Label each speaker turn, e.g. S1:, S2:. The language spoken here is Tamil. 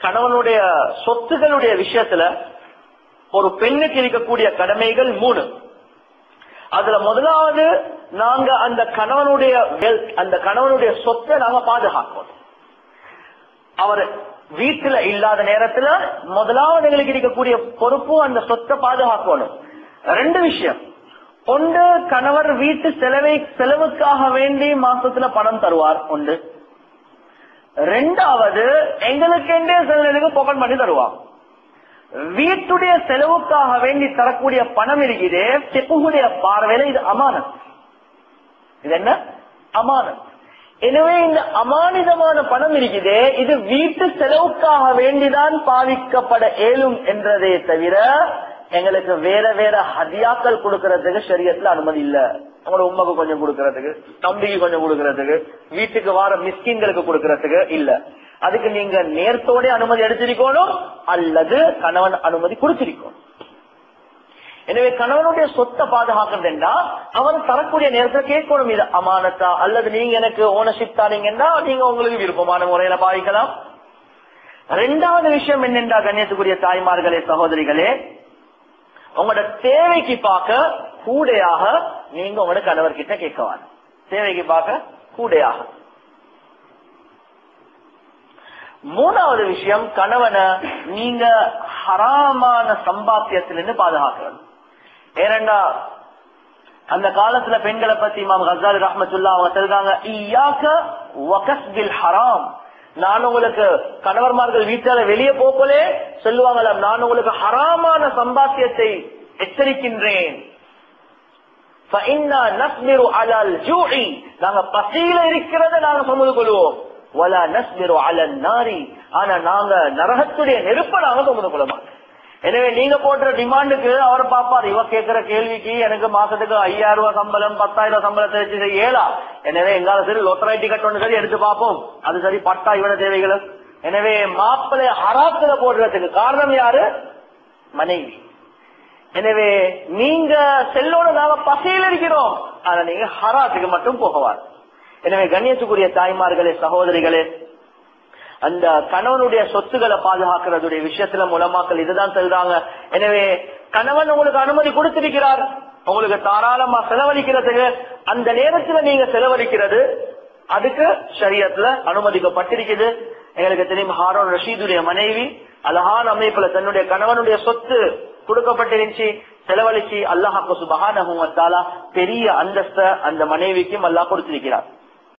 S1: கணவனுடைய சொத்துகளுடைய விஷயத்துல ஒரு பெண்ணுக்கு இருக்கக்கூடிய கடமைகள் மூணு அதுல முதலாவது நாங்க அந்த கணவனுடைய wealth, அந்த கணவனுடைய சொத்தை நாங்க பாதுகாக்கணும் அவர் வீட்டுல இல்லாத நேரத்துல முதலாவது எங்களுக்கு இருக்கக்கூடிய பொறுப்பு அந்த சொத்தை பாதுகாக்கணும் ரெண்டு விஷயம் ஒன்று கணவர் வீட்டு செலவை செலவுக்காக வேண்டி மாசத்துல பணம் தருவார் ஒன்று ரெண்டாவது எங்களுக்கு செலவுக்கு பொக்கன் பண்ணி தருவார் வீட்டுடைய செலவுக்காக வேண்டி தரக்கூடிய பணம் இருக்குது செப்புடைய பார்வையில இது அமானத் இது என்ன அமானத் எனவே இந்த அமானிதமான பணம் இருக்குதே இது வீட்டு செலவுக்காக வேண்டிதான் பாவிக்கப்பட இயலும் என்றதே தவிர எங்களுக்கு வேற வேற ஹதியாக்கள் கொடுக்கறதுக்கு சரியத்துல அனுமதி இல்ல உங்களோட உண்மைக்கு கொஞ்சம் கொடுக்கறதுக்கு தம்பிக்கு கொஞ்சம் கொடுக்கறதுக்கு வீட்டுக்கு வார மிஸ்கின்களுக்கு கொடுக்கறதுக்கு இல்ல அதுக்கு நீங்க நேர்த்தோட அனுமதி எடுத்திருக்கணும் அல்லது கணவன் அனுமதி கொடுத்திருக்கணும் எனவே கணவனுடைய சொத்தை பாதுகாக்கிறதுனா அவன் தரக்கூடிய நேரத்தில் கேட்கணும் இது அமானத்தா அல்லது நீங்க எனக்கு ஓனர்ஷிப் தானீங்கன்னா நீங்க உங்களுக்கு விருப்பமான முறையில பாவிக்கலாம் ரெண்டாவது விஷயம் என்னென்றா கண்ணியத்துக்குரிய தாய்மார்களே சகோதரிகளே உங்களோட தேவைக்கு பார்க்க கூடையாக நீங்க உங்களோட கணவர்கிட்ட கேட்கவான் தேவைக்கு பார்க்க கூடையாக மூணாவது விஷயம் கணவனை நீங்க ஹராமான சம்பாத்தியத்திலிருந்து பாதுகாக்கிறது ஏனண்டா அந்த காலத்துல பெண்களை பத்தி இமாம் கசாலி ரஹமத்துல்லா அவங்க சொல்றாங்க ஈயாக்க வகஸ்பில் ஹராம் நான் உங்களுக்கு கணவர்மார்கள் வீட்டால வெளியே போகலே சொல்லுவாங்களாம் நான் உங்களுக்கு ஹராமான சம்பாத்தியத்தை எச்சரிக்கின்றேன் فإنا نصبر على الجوع நாங்க பசியில இருக்கிறத நாங்க சுமந்து கொள்வோம் வலா நஸ்பிரு அலன் நாரி ஆனா நாங்க நரகத்துடைய நெருப்ப நாங்க சுமந்து கொள்ள மாட்டோம் எனவே நீங்க போடுற டிமாண்டுக்கு அவர் பாப்பார் இவ கேட்கிற கேள்விக்கு எனக்கு மாசத்துக்கு ஐயாயிரம் ரூபாய் சம்பளம் பத்தாயிரம் சம்பளத்தை வச்சு செய்ய இயலா எனவே எங்கால சரி லொட்டரை டிக்கெட் ஒன்று சரி எடுத்து பார்ப்போம் அது சரி பட்டா இவட தேவைகள் எனவே மாப்பிள்ளை ஹராத்துல போடுறதுக்கு காரணம் யாரு மனைவி எனவே நீங்க செல்லோட நாங்க பசையில் இருக்கிறோம் ஆனா நீங்க ஹராத்துக்கு மட்டும் போகவார் எனவே கண்ணியத்துக்குரிய தாய்மார்களே சகோதரிகளே அந்த கணவனுடைய சொத்துக்களை பாதுகாக்கிறதுடைய விஷயத்துல மூலமாக்கள் இதுதான் சொல்றாங்க எனவே கணவன் உங்களுக்கு அனுமதி கொடுத்திருக்கிறார் உங்களுக்கு தாராளமா செலவழிக்கிறதுக்கு அந்த நேரத்துல நீங்க செலவழிக்கிறது அதுக்கு சரியத்துல அனுமதிக்கப்பட்டிருக்குது எங்களுக்கு தெரியும் ஹாரோன் ரஷீதுடைய மனைவி அழகான அமைப்புல தன்னுடைய கணவனுடைய சொத்து கொடுக்கப்பட்டிருந்துச்சு செலவழிச்சு அல்லாஹாக்கு சுபகான பெரிய அந்தஸ்த அந்த மனைவிக்கும் அல்லாஹ் கொடுத்திருக்கிறார்